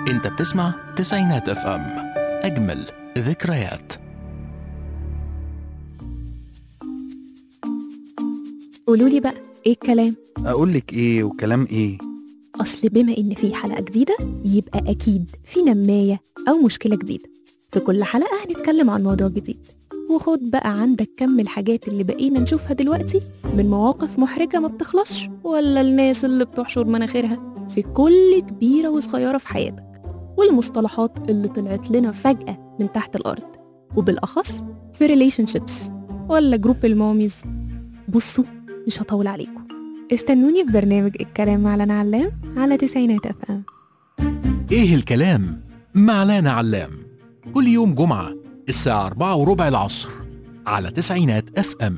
انت بتسمع تسعينات اف ام اجمل ذكريات قولوا لي بقى ايه الكلام اقول لك ايه وكلام ايه اصل بما ان في حلقه جديده يبقى اكيد في نمايه او مشكله جديده في كل حلقه هنتكلم عن موضوع جديد وخد بقى عندك كم الحاجات اللي بقينا نشوفها دلوقتي من مواقف محرجه ما بتخلصش ولا الناس اللي بتحشر مناخيرها في كل كبيره وصغيره في حياتك والمصطلحات اللي طلعت لنا فجاه من تحت الارض وبالاخص في ريليشن شيبس ولا جروب الماميز بصوا مش هطول عليكم استنوني في برنامج الكلام مع لنا علام على تسعينات اف ام ايه الكلام مع لانا علام كل يوم جمعة الساعة أربعة وربع العصر على تسعينات اف ام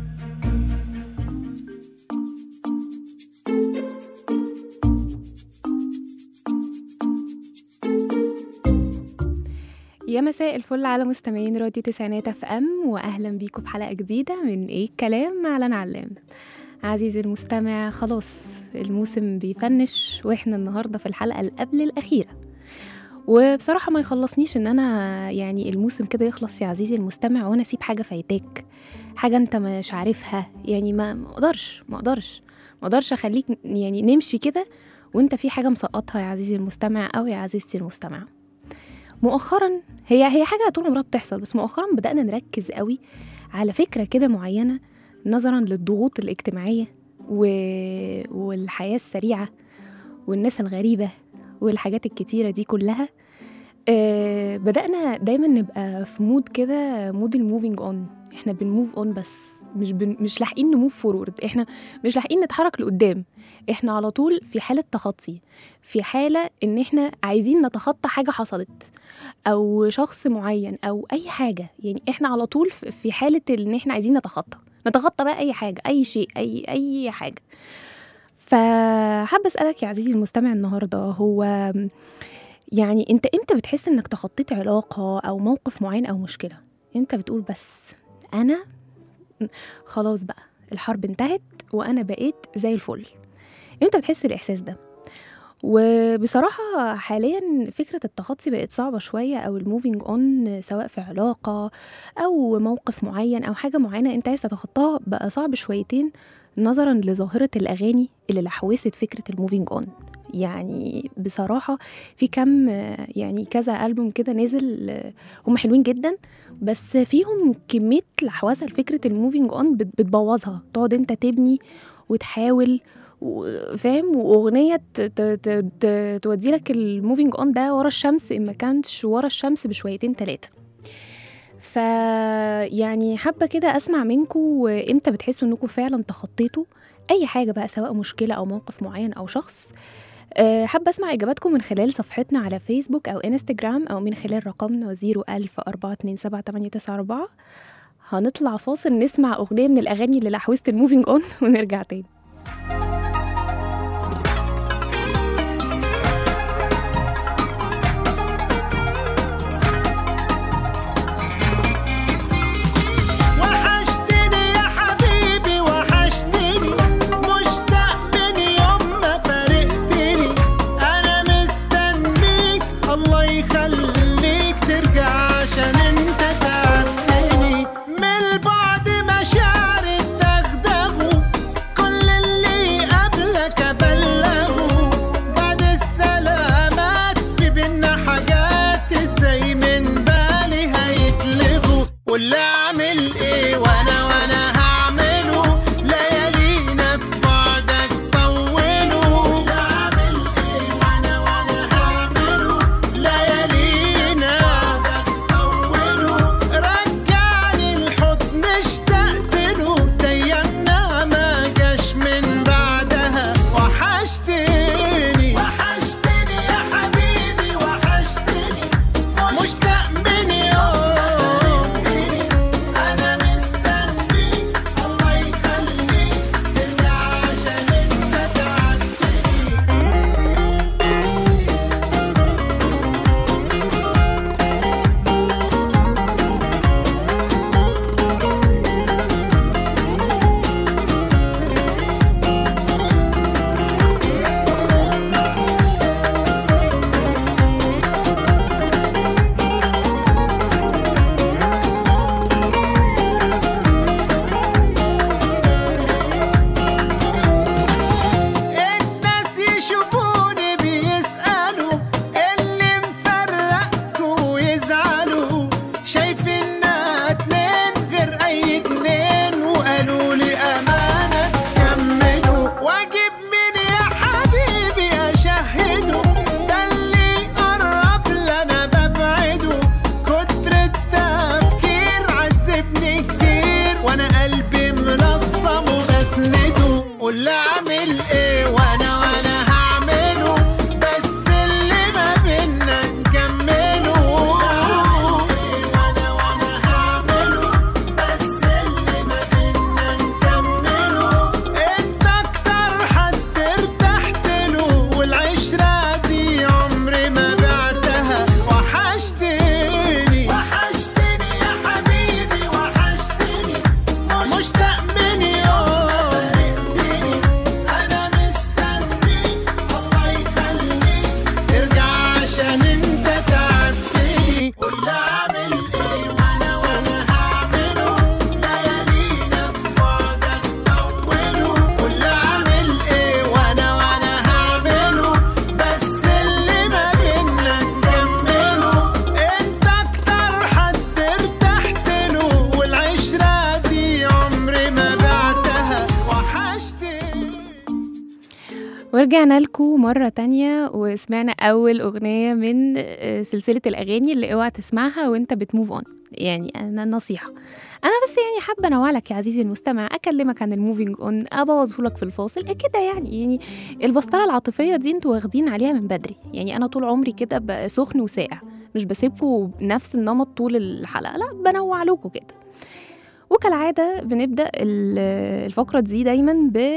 يا مساء الفل على مستمعين راديو تسعينات اف ام واهلا بيكم في حلقه جديده من ايه الكلام مع لنا علام عزيزي المستمع خلاص الموسم بيفنش واحنا النهارده في الحلقه اللي قبل الاخيره وبصراحه ما يخلصنيش ان انا يعني الموسم كده يخلص يا عزيزي المستمع وانا اسيب حاجه فايتاك حاجه انت مش عارفها يعني ما ما اقدرش ما اقدرش ما اقدرش اخليك يعني نمشي كده وانت في حاجه مسقطها يا عزيزي المستمع او يا عزيزتي المستمع مؤخرا هي هي حاجه طول عمرها بتحصل بس مؤخرا بدانا نركز قوي على فكره كده معينه نظرا للضغوط الاجتماعيه و... والحياه السريعه والناس الغريبه والحاجات الكتيره دي كلها آه بدأنا دايما نبقى في مود كده مود الموفينج اون احنا بنموف اون بس مش بن... مش لاحقين نموف فورورد احنا مش لاحقين نتحرك لقدام احنا على طول في حالة تخطي في حالة ان احنا عايزين نتخطى حاجة حصلت او شخص معين او اي حاجة يعني احنا على طول في- في حالة ان احنا عايزين نتخطى نتخطى بقى اي حاجة اي شيء اي اي حاجة فحابة اسألك يا عزيزي المستمع النهاردة هو يعني انت امتى بتحس انك تخطيت علاقة او موقف معين او مشكلة امتى بتقول بس انا خلاص بقى الحرب انتهت وانا بقيت زي الفل امتى بتحس الاحساس ده وبصراحة حاليا فكرة التخطي بقت صعبة شوية أو الموفينج أون سواء في علاقة أو موقف معين أو حاجة معينة أنت عايز تتخطاها بقى صعب شويتين نظرا لظاهرة الأغاني اللي لحوست فكرة الموفينج أون يعني بصراحة في كم يعني كذا ألبوم كده نازل آه، هم حلوين جدا بس فيهم كمية لحوسة لفكرة الموفينج أون بتبوظها تقعد أنت تبني وتحاول و- فاهم واغنيه ت- ت- ت- ت- تودي لك الموفينج اون ده ورا الشمس ان ما كانش ورا الشمس بشويتين ثلاثه ف يعني حابه كده اسمع منكم امتى بتحسوا انكم فعلا تخطيتوا اي حاجه بقى سواء مشكله او موقف معين او شخص أه، حابه اسمع اجاباتكم من خلال صفحتنا على فيسبوك او انستجرام او من خلال رقمنا 010427894 هنطلع فاصل نسمع اغنيه من الاغاني اللي لحوست الموفينج اون ونرجع تاني وحشتني يا حبيبي وحشتني مشتاق من يوم ما فارقتني انا مستنيك الله يخليك ترجع عشان انت تعبتني من البعد مشاعري تدغدغوا كل اللي ورجعنا لكم مرة تانية وسمعنا أول أغنية من آه، سلسلة الأغاني اللي اوعى تسمعها وانت بتموف اون يعني أنا نصيحة أنا بس يعني حابة أنوع لك يا عزيزي المستمع أكلمك عن الموفينج اون أبوظه لك في الفاصل كده يعني يعني البسطرة العاطفية دي انتوا واخدين عليها من بدري يعني أنا طول عمري كده ب- سخن وساقع مش بسيبكم بنفس النمط طول الحلقة لا بنوع لكم كده وكالعادة بنبدأ ال- الفقرة دي دايما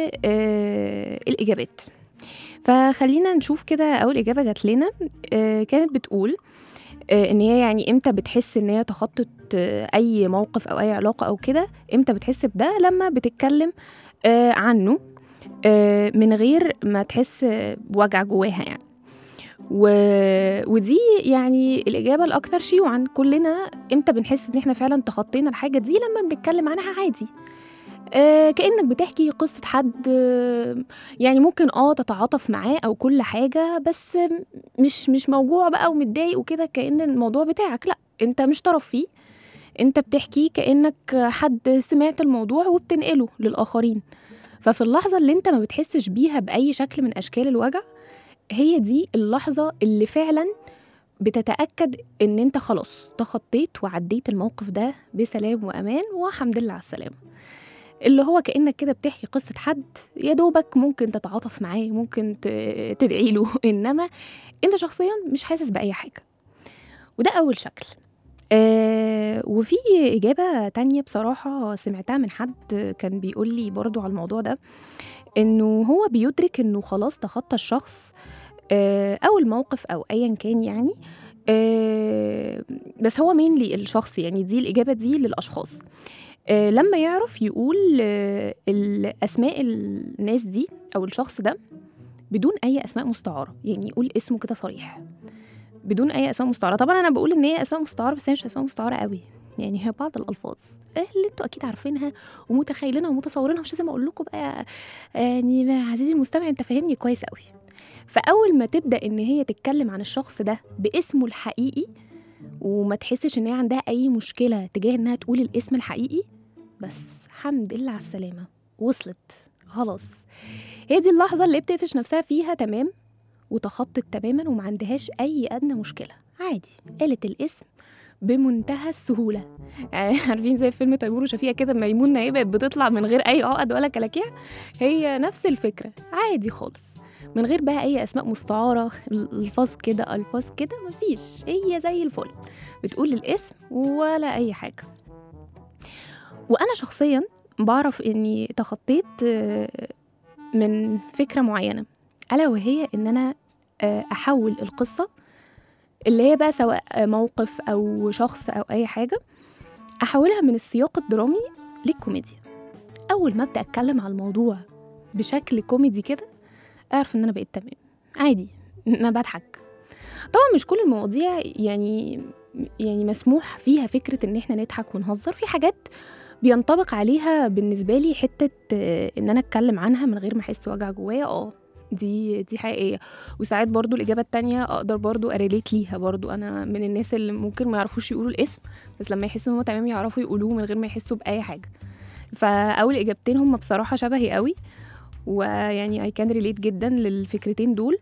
بالإجابات فخلينا نشوف كده أول إجابة جات لنا آه، كانت بتقول آه، إن هي يعني إمتى بتحس إن هي تخطط آه، أي موقف أو أي علاقة أو كده إمتى بتحس بده لما بتتكلم آه، عنه آه، من غير ما تحس بوجع جواها يعني و... ودي يعني الإجابة الأكثر شيوعا كلنا إمتى بنحس إن إحنا فعلا تخطينا الحاجة دي لما بنتكلم عنها عادي آه كأنك بتحكي قصة حد آه يعني ممكن اه تتعاطف معاه أو كل حاجة بس مش مش موجوع بقى ومتضايق وكده كأن الموضوع بتاعك لا أنت مش طرف فيه أنت بتحكي كأنك حد سمعت الموضوع وبتنقله للآخرين ففي اللحظة اللي أنت ما بتحسش بيها بأي شكل من أشكال الوجع هي دي اللحظة اللي فعلا بتتأكد إن أنت خلاص تخطيت وعديت الموقف ده بسلام وأمان وحمد لله على السلامة اللي هو كأنك كده بتحكي قصة حد يا دوبك ممكن تتعاطف معاه ممكن ت- تدعي له إنما أنت شخصيا مش حاسس بأي حاجة وده أول شكل آه وفي إجابة تانية بصراحة سمعتها من حد كان بيقول لي برضو على الموضوع ده إنه هو بيدرك إنه خلاص تخطى الشخص آه أو الموقف أو أيا كان يعني آه بس هو مين لي الشخص يعني دي الإجابة دي للأشخاص آه لما يعرف يقول آه الأسماء الناس دي أو الشخص ده بدون أي أسماء مستعارة يعني يقول اسمه كده صريح بدون أي أسماء مستعارة طبعا أنا بقول إن هي أسماء مستعارة بس هي مش أسماء مستعارة قوي يعني هي بعض الألفاظ اللي انتوا أكيد عارفينها ومتخيلينها ومتصورينها مش لازم أقول لكم بقى يعني يا عزيزي المستمع أنت فاهمني كويس قوي فأول ما تبدأ إن هي تتكلم عن الشخص ده باسمه الحقيقي وما تحسش إن هي عندها أي مشكلة تجاه إنها تقول الاسم الحقيقي بس حمد لله على السلامة وصلت خلاص هي دي اللحظة اللي بتقفش نفسها فيها تمام وتخطت تماما وما عندهاش أي أدنى مشكلة عادي قالت الاسم بمنتهى السهولة يعني عارفين زي فيلم تيمور وشفيقة كده ميمون نايبة بقت بتطلع من غير أي عقد ولا كلاكيع هي نفس الفكرة عادي خالص من غير بقى أي أسماء مستعارة الفاظ كده الفاظ كده مفيش هي زي الفل بتقول الاسم ولا أي حاجة وأنا شخصيا بعرف إني تخطيت آه، من فكرة معينة ألا وهي إن أنا آه، أحول القصة اللي هي بقى سواء موقف أو شخص أو أي حاجة أحولها من السياق الدرامي للكوميديا أول ما أبدأ أتكلم على الموضوع بشكل كوميدي كده أعرف إن أنا بقيت تمام عادي أنا بضحك طبعا مش كل المواضيع يعني يعني مسموح فيها فكرة إن إحنا نضحك ونهزر في حاجات بينطبق عليها بالنسبة لي حتة آه، إن أنا أتكلم عنها من غير ما أحس وجع جوايا اه دي دي حقيقية وساعات برضو الإجابة التانية أقدر برضو أريليت ليها برضو أنا من الناس اللي ممكن ما يعرفوش يقولوا الاسم بس لما يحسوا إن هو تمام يعرفوا يقولوه من غير ما يحسوا بأي حاجة فأول إجابتين هم بصراحة شبهي قوي ويعني اي كان ريليت جدا للفكرتين دول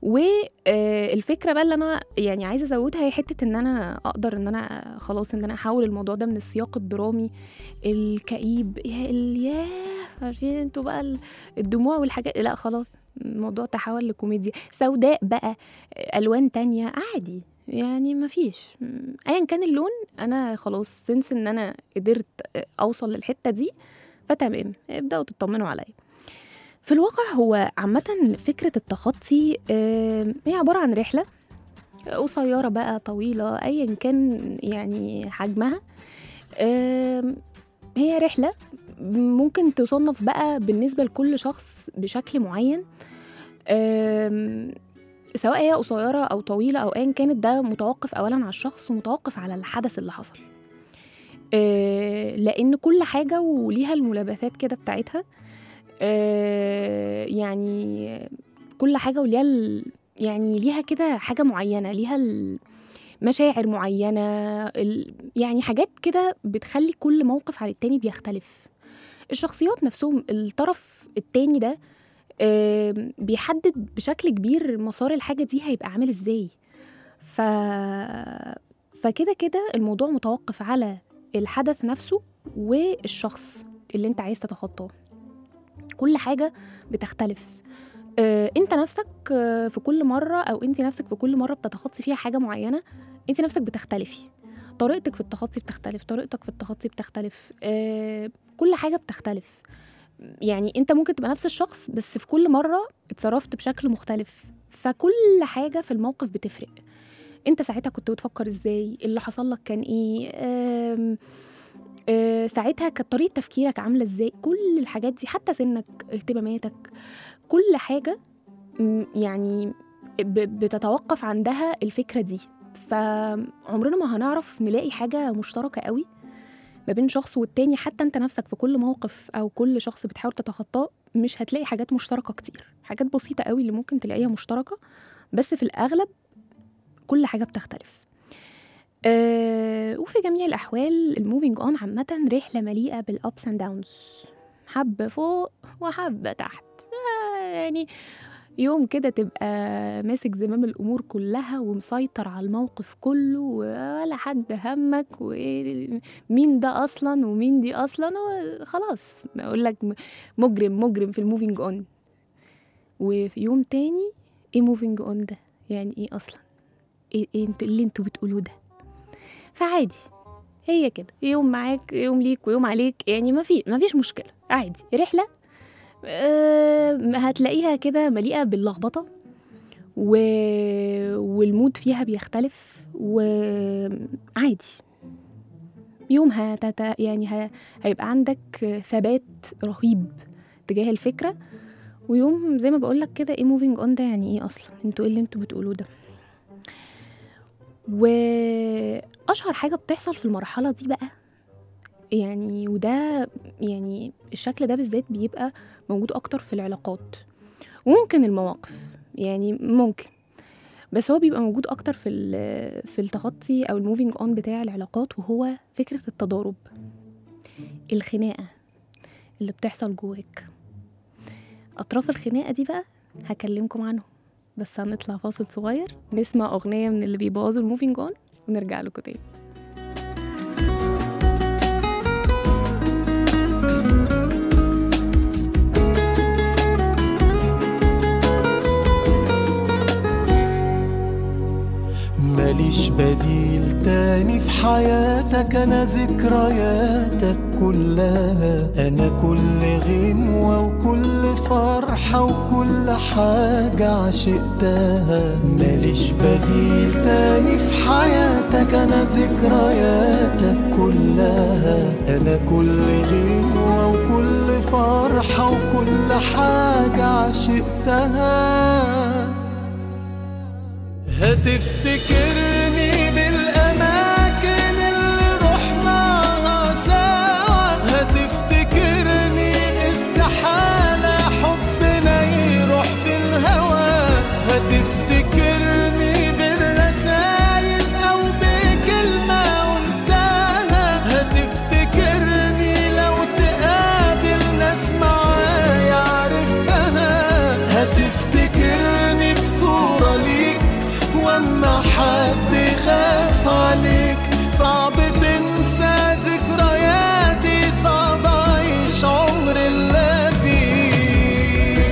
والفكره بقى اللي انا يعني عايزه ازودها هي حته ان انا اقدر ان انا خلاص ان انا احول الموضوع ده من السياق الدرامي الكئيب يا ال- ياه عارفين انتوا بقى ال- الدموع والحاجات لا خلاص الموضوع تحول لكوميديا سوداء بقى الوان تانية عادي يعني مفيش م، ايا كان اللون انا خلاص سنس ان انا قدرت اوصل للحته دي فتمام ابداوا تطمنوا عليا في الواقع هو عامة فكرة التخطي آم، هي عبارة عن رحلة قصيرة بقى طويلة أيا كان يعني حجمها آم، هي رحلة ممكن تصنف بقى بالنسبة لكل شخص بشكل معين آم، سواء هي قصيرة أو طويلة أو أيا كانت ده متوقف أولا على الشخص ومتوقف على الحدث اللي حصل آه، لأن كل حاجة وليها الملابسات كده بتاعتها آه، يعني كل حاجة وليها ال... يعني ليها كده حاجة معينة ليها ال- مشاعر معينة ال... يعني حاجات كده بتخلي كل موقف عن التاني بيختلف الشخصيات نفسهم الطرف التاني ده آم، بيحدد بشكل كبير مسار الحاجة دي هيبقى عامل ازاي ف... فكده كده الموضوع متوقف على الحدث نفسه والشخص اللي انت عايز تتخطاه كل حاجة بتختلف آه، انت نفسك آه، في كل مرة او انت نفسك في كل مرة بتتخطي فيها حاجة معينة انت نفسك بتختلفي طريقتك في التخطي بتختلف طريقتك في التخطي بتختلف آه، كل حاجة بتختلف يعني انت ممكن تبقى نفس الشخص بس في كل مرة اتصرفت بشكل مختلف فكل حاجة في الموقف بتفرق انت ساعتها كنت بتفكر ازاي اللي حصل لك كان ايه آم، آه، ساعتها كانت طريقة تفكيرك عاملة ازاي كل الحاجات دي حتى سنك اهتماماتك كل حاجة م، يعني ب- بتتوقف عندها الفكرة دي فعمرنا ما هنعرف نلاقي حاجة مشتركة قوي ما بين شخص والتاني حتى انت نفسك في كل موقف او كل شخص بتحاول تتخطاه مش هتلاقي حاجات مشتركة كتير حاجات بسيطة قوي اللي ممكن تلاقيها مشتركة بس في الأغلب كل حاجة بتختلف أه وفي جميع الأحوال الموفينج أون عامة رحلة مليئة بالأبس أند داونز حبة فوق وحبة تحت آه يعني يوم كده تبقى ماسك زمام الأمور كلها ومسيطر على الموقف كله ولا حد همك ومين ده أصلا ومين دي أصلا خلاص بقول لك مجرم مجرم في الموفينج أون وفي يوم تاني ايه موفينج أون ده يعني ايه أصلا ايه, إيه انتوا اللي انتوا بتقولوه ده فعادي هي كده يوم معاك يوم ليك ويوم عليك يعني ما في ما فيش مشكله عادي رحله آه، هتلاقيها كده مليئه باللخبطه و... والمود فيها بيختلف وعادي يوم هتت... يعني ه... هيبقى عندك ثبات رهيب تجاه الفكره ويوم زي ما بقول لك كده ايه موفينج اون ده يعني ايه اصلا انتوا ايه اللي انتوا بتقولوه ده واشهر حاجه بتحصل في المرحله دي بقى يعني وده يعني الشكل ده بالذات بيبقى موجود اكتر في العلاقات وممكن المواقف يعني ممكن بس هو بيبقى موجود اكتر في ال- في التخطي او الموفينج اون بتاع العلاقات وهو فكره التضارب الخناقه اللي بتحصل جواك اطراف الخناقه دي بقى هكلمكم عنهم بس هنطلع فاصل صغير نسمع اغنيه من اللي بيبوظوا الموفينج اون ونرجع لكم تاني ماليش بديل تاني في حياتك انا ذكرياتك كلها انا كل غنوة وكل فرحة وكل حاجة عشقتها ماليش بديل تاني في حياتك انا ذكرياتك كلها انا كل غنوة وكل فرحة وكل حاجة عشقتها هتفتكرني بالأماكن اللي رحناها سوا هتفتكرني استحالة حبنا يروح في الهوا هتفتكرني بالرسايل أو بكلمة قلتها هتفتكرني لو تقابل ناس معايا عرفتها هتفتكرني بصورة ليك واما حد خاف عليك صعب تنسى ذكرياتي صعب اعيش عمر الا بيك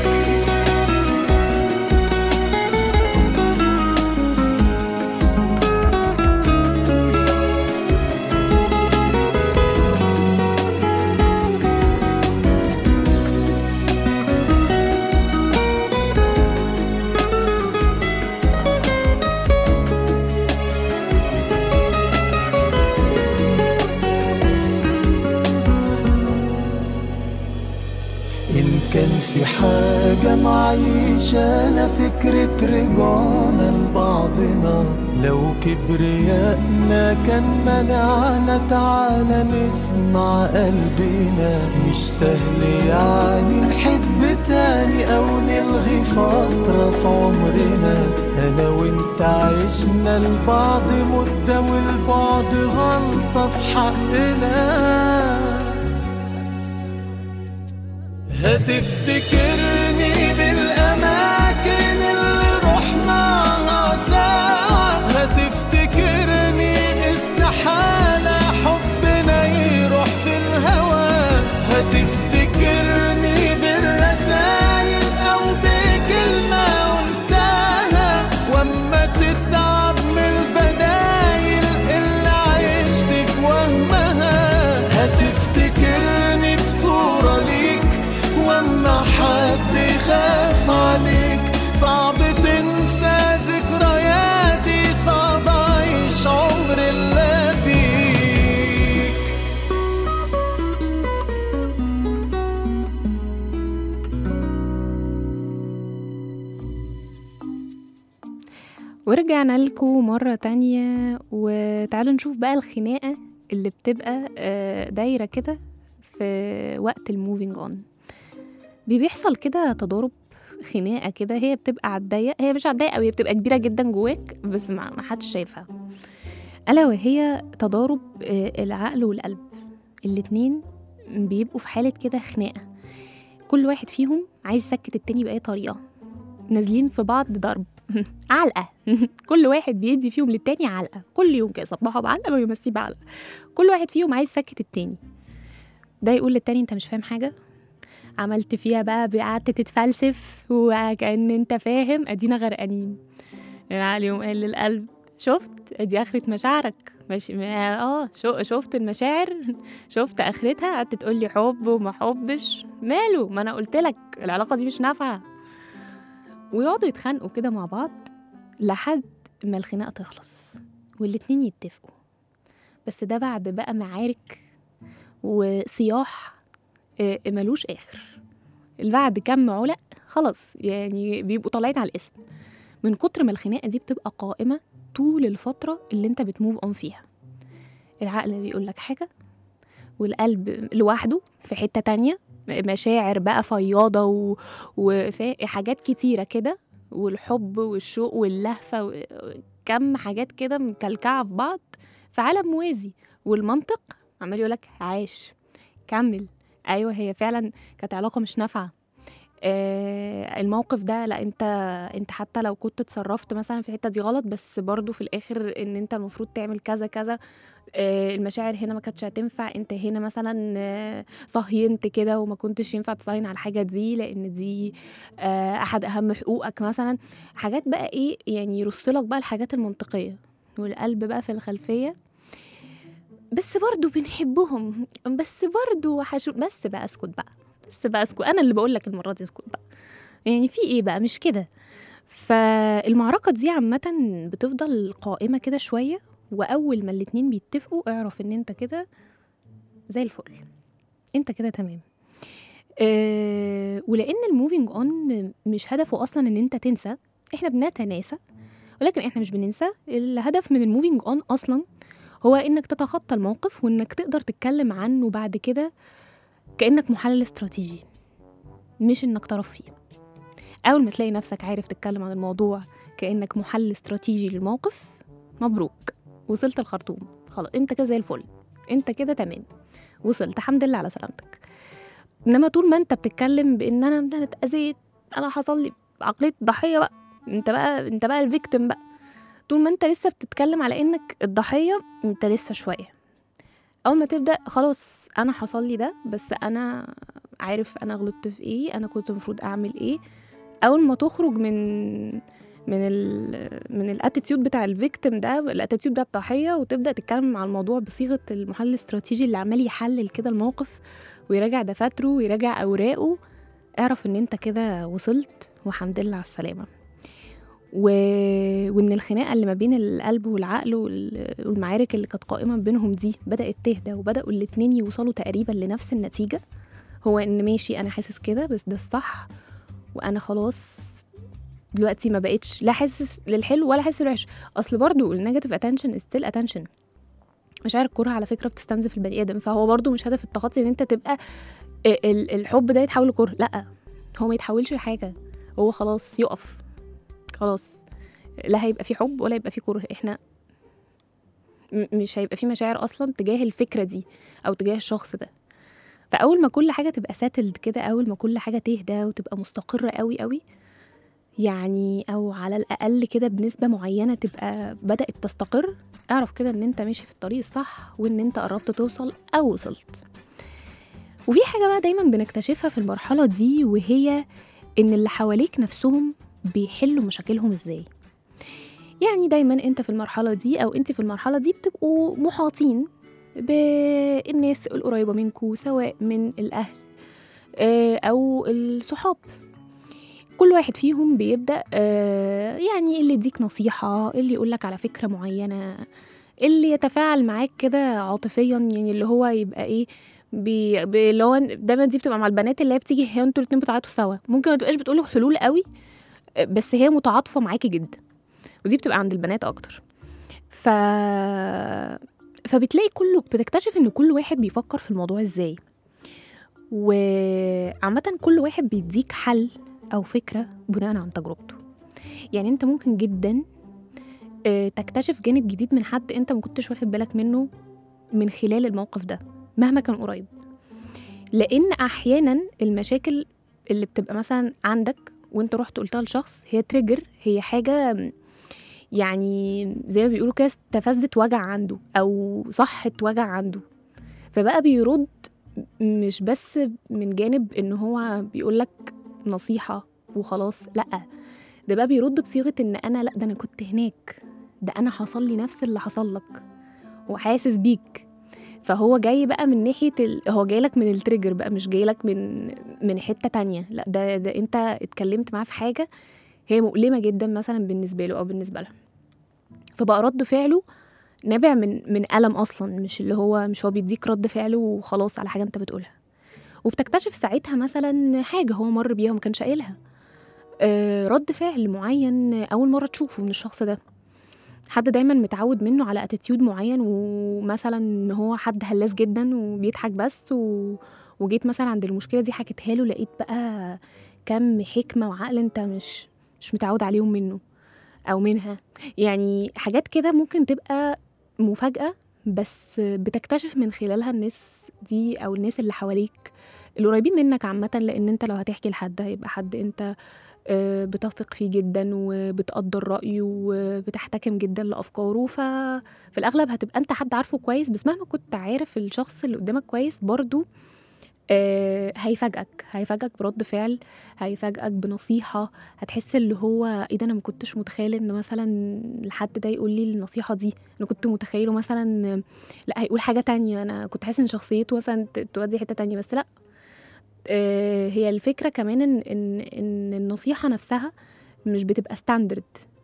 إن كان في حاجة معيش أنا فكرة رجعنا لبعضنا لو كبريائنا كان منعنا تعالى نسمع قلبنا مش سهل يعني نحب تاني أو نلغي فترة في عمرنا أنا وإنت عشنا لبعض مدة والبعد غلطة في حقنا هتفتكرني ورجعنا لكم مرة تانية وتعالوا نشوف بقى الخناقة اللي بتبقى آه، دايرة كده في وقت الموفينج اون بيحصل كده تضارب خناقة كده هي بتبقى على الضيق هي مش على الضيق أوي هي بتبقى كبيرة جدا جواك بس ما ما حدش شايفها ألا وهي تضارب آه، العقل والقلب الاتنين بيبقوا في حالة كده خناقة كل واحد فيهم عايز يسكت التاني بأي طريقة نازلين في بعض ضرب علقة كل واحد بيدي فيهم للتاني علقة كل يوم كده يصبحوا بعلقة ويمسيه بعلقة كل واحد فيهم عايز يسكت التاني ده يقول للتاني انت مش فاهم حاجة عملت فيها بقى قعدت تتفلسف وكأن انت فاهم ادينا غرقانين العقل يقوم قال للقلب شفت ادي اخرة مشاعرك مش ما- اه شو شفت المشاعر شفت اخرتها قعدت تقول لي حب وما حبش ماله ما انا قلت لك العلاقة دي مش نافعة ويقعدوا يتخانقوا كده مع بعض لحد ما الخناقة تخلص والاتنين يتفقوا بس ده بعد بقى معارك وصياح آه، ملوش آخر بعد كم علق خلاص يعني بيبقوا طالعين على الاسم من كتر ما الخناقة دي بتبقى قائمة طول الفترة اللي انت بتموف اون فيها العقل بيقول لك حاجة والقلب لوحده في حتة تانية مشاعر بقى فياضة و... وحاجات كتيرة كده والحب والشوق واللهفة و- كم حاجات كده مكلكعة في بعض في عالم موازي والمنطق عمال يقولك عاش كمل ايوه هي فعلا كانت علاقه مش نافعه آه الموقف ده لا انت انت حتى لو كنت اتصرفت مثلا في الحته دي غلط بس برضو في الاخر ان انت المفروض تعمل كذا كذا آه المشاعر هنا ما كانتش هتنفع انت هنا مثلا آه صهينت كده وما كنتش ينفع تصهين على الحاجه دي لان دي آه احد اهم حقوقك مثلا حاجات بقى ايه يعني يرصلك بقى الحاجات المنطقيه والقلب بقى في الخلفيه بس برضو بنحبهم بس برضو وحشو بس بقى اسكت بقى بس بقى اسكت انا اللي بقول لك المره دي اسكت بقى يعني في ايه بقى مش كده فالمعركه دي عامه بتفضل قائمه كده شويه واول ما الاتنين بيتفقوا اعرف ان انت كده زي الفل انت كده تمام أه ولان الموفينج اون مش هدفه اصلا ان انت تنسى احنا بنتناسى ولكن احنا مش بننسى الهدف من الموفينج اون اصلا هو انك تتخطى الموقف وانك تقدر تتكلم عنه بعد كده كانك محلل استراتيجي مش انك طرف فيه اول ما تلاقي نفسك عارف تتكلم عن الموضوع كانك محلل استراتيجي للموقف مبروك وصلت الخرطوم خلاص انت كده زي الفل انت كده تمام وصلت الحمد لله على سلامتك انما طول ما انت بتتكلم بان انا انا اتاذيت انا حصل لي عقليه ضحيه بقى انت بقى انت بقى الفيكتيم بقى طول ما انت لسه بتتكلم على انك الضحيه انت لسه شويه اول ما تبدا خلاص انا حصل لي ده بس انا عارف انا غلطت في ايه انا كنت المفروض اعمل ايه اول ما تخرج من من ال من الاتيتيود بتاع الفيكتيم ده الاتيتيود بتاع الضحيه وتبدا تتكلم على الموضوع بصيغه المحلل الاستراتيجي اللي عمال يحلل كده الموقف ويراجع دفاتره ويراجع اوراقه اعرف ان انت كده وصلت والحمد لله على السلامه و... وان الخناقه اللي ما بين القلب والعقل وال- والمعارك اللي كانت قائمه بينهم دي بدات تهدى وبداوا الاتنين يوصلوا تقريبا لنفس النتيجه هو ان ماشي انا حاسس كده بس ده الصح وانا خلاص دلوقتي ما بقتش لا حاسس للحلو ولا حاسس الوحش اصل برضو النيجاتيف اتنشن ستيل اتنشن مشاعر الكره على فكره بتستنزف البني ادم فهو برضو مش هدف التخطي ان انت تبقى ال- ال- الحب ده يتحول لكره لا هو ما يتحولش لحاجه هو خلاص يقف خلاص لا هيبقى في حب ولا هيبقى في كره احنا م- مش هيبقى في مشاعر اصلا تجاه الفكره دي او تجاه الشخص ده فاول ما كل حاجه تبقى ساتلد كده اول ما كل حاجه تهدى وتبقى مستقره قوي قوي يعني او على الاقل كده بنسبه معينه تبقى بدات تستقر اعرف كده ان انت ماشي في الطريق الصح وان انت قربت توصل او وصلت وفي حاجه بقى دايما بنكتشفها في المرحله دي وهي ان اللي حواليك نفسهم بيحلوا مشاكلهم ازاي يعني دايما انت في المرحله دي او انت في المرحله دي بتبقوا محاطين بالناس القريبه منكم سواء من الاهل آه، او الصحاب كل واحد فيهم بيبدا آه، يعني اللي يديك نصيحه اللي يقولك على فكره معينه اللي يتفاعل معاك كده عاطفيا يعني اللي هو يبقى ايه بي بي- اللي هو دايما دي بتبقى مع البنات اللي هي بتيجي هي انتوا الاتنين بتعيطوا سوا ممكن ما تبقاش بتقولوا حلول قوي بس هي متعاطفه معاكي جدا ودي بتبقى عند البنات اكتر ف فبتلاقي كله بتكتشف ان كل واحد بيفكر في الموضوع ازاي وعامة كل واحد بيديك حل او فكرة بناء عن تجربته يعني انت ممكن جدا آه، تكتشف جانب جديد من حد انت ما كنتش واخد بالك منه من خلال الموقف ده مهما كان قريب لان احيانا المشاكل اللي بتبقى مثلا عندك وانت رحت قلتها لشخص هي تريجر هي حاجه يعني زي ما بيقولوا كده استفزت وجع عنده او صحت وجع عنده فبقى بيرد مش بس من جانب ان هو بيقولك نصيحه وخلاص لا ده بقى بيرد بصيغه ان انا لا ده انا كنت هناك ده انا حصل لي نفس اللي حصل لك وحاسس بيك فهو جاي بقى من ناحيه ال... هو جاي لك من التريجر بقى مش جاي لك من من حته تانية لا ده ده انت اتكلمت معاه في حاجه هي مؤلمه جدا مثلا بالنسبه له او بالنسبه لها فبقى رد فعله نابع من من الم اصلا مش اللي هو مش هو بيديك رد فعله وخلاص على حاجه انت بتقولها وبتكتشف ساعتها مثلا حاجه هو مر بيها وما كانش قايلها آه، رد فعل معين اول مره تشوفه من الشخص ده حد دايما متعود منه على اتيتيود معين ومثلا ان هو حد هلاس جدا وبيضحك بس و... وجيت مثلا عند المشكله دي حكيتها له لقيت بقى كم حكمه وعقل انت مش مش متعود عليهم منه او منها يعني حاجات كده ممكن تبقى مفاجاه بس بتكتشف من خلالها الناس دي او الناس اللي حواليك القريبين منك عامه لان انت لو هتحكي لحد هيبقى حد انت آه، بتثق فيه جدا وبتقدر رأيه وبتحتكم جدا لأفكاره ففي الأغلب هتبقى أنت حد عارفه كويس بس مهما كنت عارف الشخص اللي قدامك كويس برضو آه، هيفاجئك هيفاجئك برد فعل هيفاجئك بنصيحة هتحس اللي هو ايه ده انا ما كنتش متخيل ان مثلا الحد ده يقول لي النصيحة دي انا كنت متخيله مثلا لا هيقول حاجة تانية انا كنت حاسس ان شخصيته مثلا ت- تودي حتة تانية بس لا آه، هي الفكرة كمان إن, إن, إن النصيحة نفسها مش بتبقى ستاندرد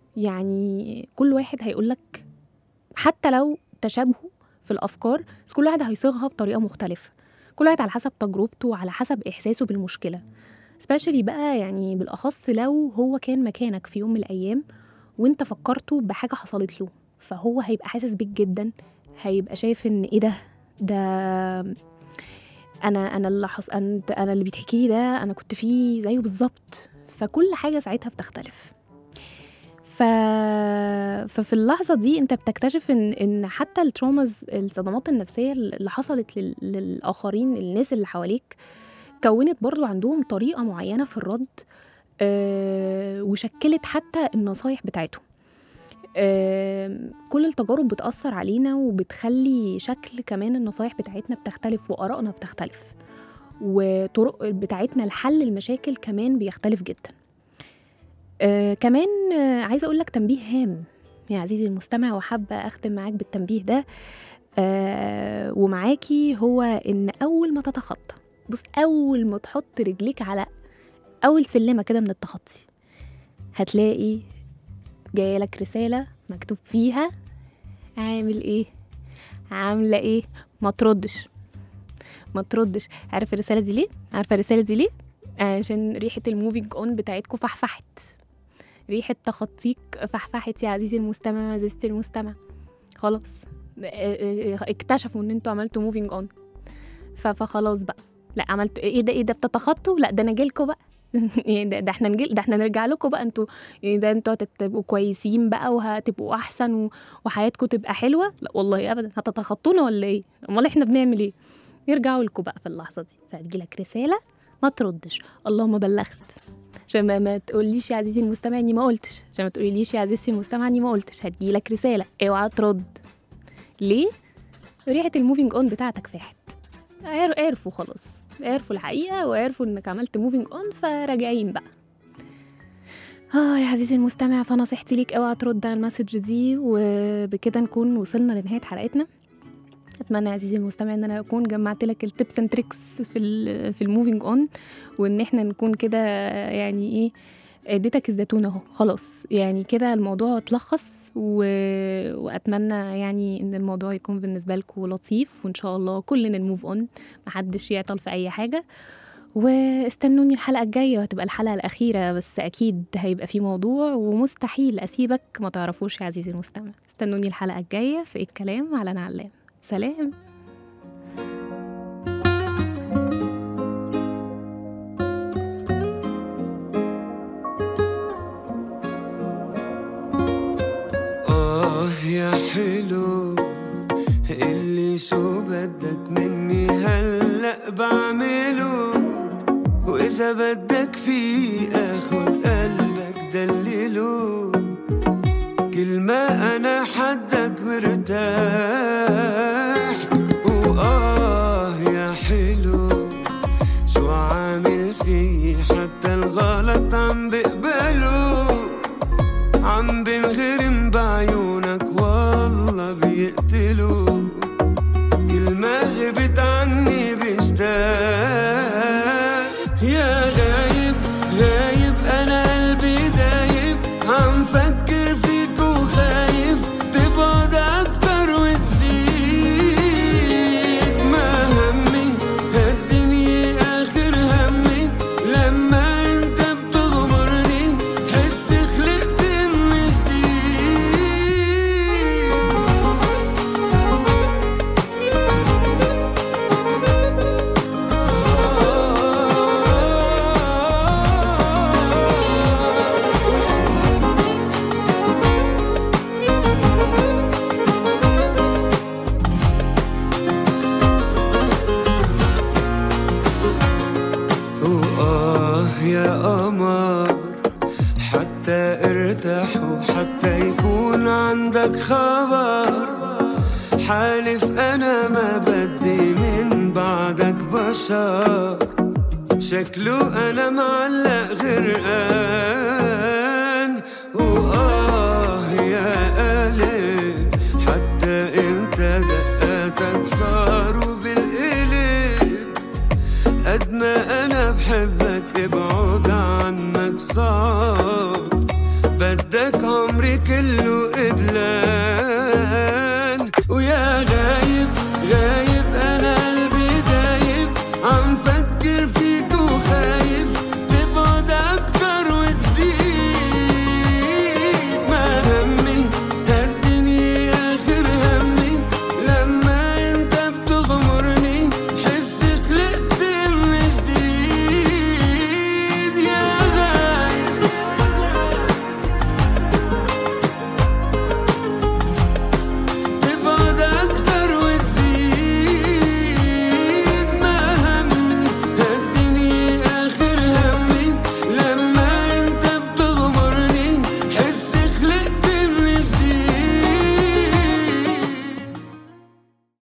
يعني كل واحد هيقولك حتى لو تشابهوا في الأفكار بس كل واحد هيصيغها بطريقة مختلفة كل واحد على حسب تجربته وعلى حسب إحساسه بالمشكلة سبيشالي بقى يعني بالأخص لو هو كان مكانك في يوم من الأيام وانت فكرته بحاجة حصلت له فهو هيبقى حاسس بيك جدا هيبقى شايف ان ايه ده ده انا انا اللي حص... انت انا اللي بيتحكي لي ده انا كنت فيه زيه بالظبط فكل حاجه ساعتها بتختلف ف... ففي اللحظه دي انت بتكتشف ان ان حتى التروماز الصدمات النفسيه اللي حصلت لل... للاخرين الناس اللي حواليك كونت برضو عندهم طريقه معينه في الرد آه وشكلت حتى النصايح بتاعتهم آم، كل التجارب بتأثر علينا وبتخلي شكل كمان النصايح بتاعتنا بتختلف وآرائنا بتختلف وطرق بتاعتنا لحل المشاكل كمان بيختلف جدا آه كمان آه عايزة أقول لك تنبيه هام يا عزيزي المستمع وحابة أختم معاك بالتنبيه ده آه ومعاكي هو إن أول ما تتخطى بص أول ما تحط رجليك على أول سلمة كده من التخطي هتلاقي جايه لك رساله مكتوب فيها عامل ايه عامله ايه ما تردش ما تردش عارف الرساله دي ليه عارفه الرساله دي ليه عشان ريحه الموفينج اون بتاعتكم فحفحت ريحه تخطيك فحفحت يا عزيزي المستمع عزيزتي المستمع خلاص اه- اه- اكتشفوا ان انتوا عملتوا موفينج اون فخلاص بقى لا عملتوا ايه ده ايه ده بتتخطوا لا ده انا جيلكوا بقى يعني ده, ده احنا نجي ده احنا نرجع لكم بقى انتوا يعني ده انتوا هتبقوا كويسين بقى وهتبقوا احسن و... وحياتكم تبقى حلوه لا والله ابدا هتتخطونا ولا ايه امال احنا بنعمل ايه يرجعوا لكم بقى في اللحظه دي فهتجيلك رساله ما تردش اللهم بلغت عشان ما, ما تقوليش يا عزيزي المستمع اني ما قلتش عشان ما تقوليليش يا عزيزتي المستمع اني ما قلتش هتجيلك رساله اوعى ترد ليه ريحه الموفينج اون بتاعتك فاحت عر- عرفوا خلاص عرفوا الحقيقه وعرفوا انك عملت موفينج اون فراجعين بقى اه يا عزيزي المستمع فنصيحتي ليك اوعى ترد على المسج دي وبكده نكون وصلنا لنهايه حلقتنا اتمنى يا عزيزي المستمع ان انا اكون جمعت لك التبس اند تريكس في ال في الموفينج اون وان احنا نكون كده يعني ايه اديتك الزيتون اهو خلاص يعني كده الموضوع اتلخص و... واتمنى يعني ان الموضوع يكون بالنسبه لكم لطيف وان شاء الله كلنا نموف اون محدش يعطل في اي حاجه واستنوني الحلقة الجاية وهتبقى الحلقة الأخيرة بس أكيد هيبقى في موضوع ومستحيل أسيبك ما تعرفوش يا عزيزي المستمع استنوني الحلقة الجاية في إيه الكلام على نعلام سلام آه يا حلو اللي شو بدك مني هلأ بعمله وإذا بدك في آخد قلبك دلله كل ما أنا حدك مرتاح وآه يا حلو شو عامل فيه حتى الغلط عم بقبله عم بنغرم بعيونك والله بيقتلوا كل ما غبت عني بشتاق يا غايب غايب انا قلبي دايب عم فكر فيك وخايف تبعد اكتر وتزيد ما همي هالدنيا اخر همي لما انت بتغمرني حس خلقت من جديد وآه يا قمر حتى ارتاح وحتى يكون عندك خبر حالف أنا ما بدي من بعدك بشر شكله أنا معلق غرقان